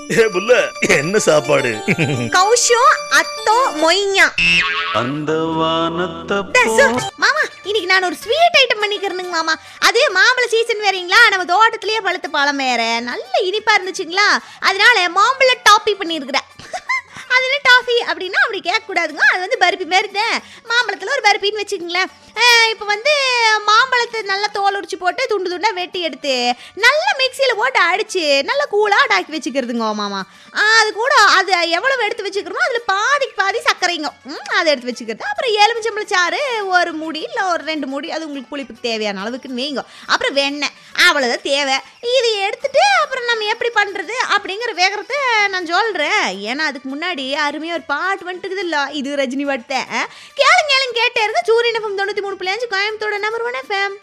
ஏ புள்ள என்ன சாப்பாடு கௌஷம் அத்தோ மொய்யா அந்த வானத்தை டேய், சு, மாமா இன்னைக்கு நான் ஒரு ஸ்வீட் ஐட்டம் பண்ணிக்கிறேனுங்க மாமா அது மாம்பழ சீசன் வேறீங்களா நம்ம தோட்டத்திலேயே பழுத்த பழம் வேற நல்ல இனிப்பா இருந்துச்சுங்களா அதனால மாம்பழ டாப்பி பண்ணியிருக்கிறேன் அது என்ன டாஃபி அப்படின்னா அப்படி கேட்கக்கூடாதுங்க அது வந்து பருப்பி மாரி தான் மாம்பழத்தில் ஒரு பருப்பின்னு வச்சுக்கோங்களேன் இப்போ வந்து மாம்பழத்தை நல்லா தோல் உரிச்சு போட்டு துண்டு துண்டாக வெட்டி எடுத்து நல்லா மிக்சியில் போட்டு அடித்து நல்லா கூலாக டாக்கி வச்சுக்கிறதுங்க மாமா ஆ, அது கூட அது எவ்வளவு எடுத்து வச்சுக்கிறோமோ அதில் பாதிக்கு பாதி சர்க்கரைங்க ம், அதை எடுத்து வச்சுக்கிறது அப்புறம் எலுமிச்சம்பழ சாறு ஒரு மூடி இல்லை ஒரு ரெண்டு மூடி அது உங்களுக்கு புளிப்புக்கு தேவையான அளவுக்கு வைங்க அப்புறம் வெண்ணெய் அவ்வளோதான் தேவை இதை எடுத்துட்டு அப்புறம் நம்ம எப்படி பண்ணுறது அப்படிங்கிற வேகறத நான் சொல்கிறேன் ஏன்னா அதுக்கு முன்னாடி அருமையாக ஒரு பாட்டு வந்துட்டுக்குது இல்லை இது ரஜினி பாட்டு கேளுங்க கேளுங்க கேட்டே இருங்க சூரியன் எஃப்எம் தொண்ணூற்றி மூணு புள்ளி அஞ்சு கோயம்புத்தோட நம்பர் ஒன் எஃப்எம்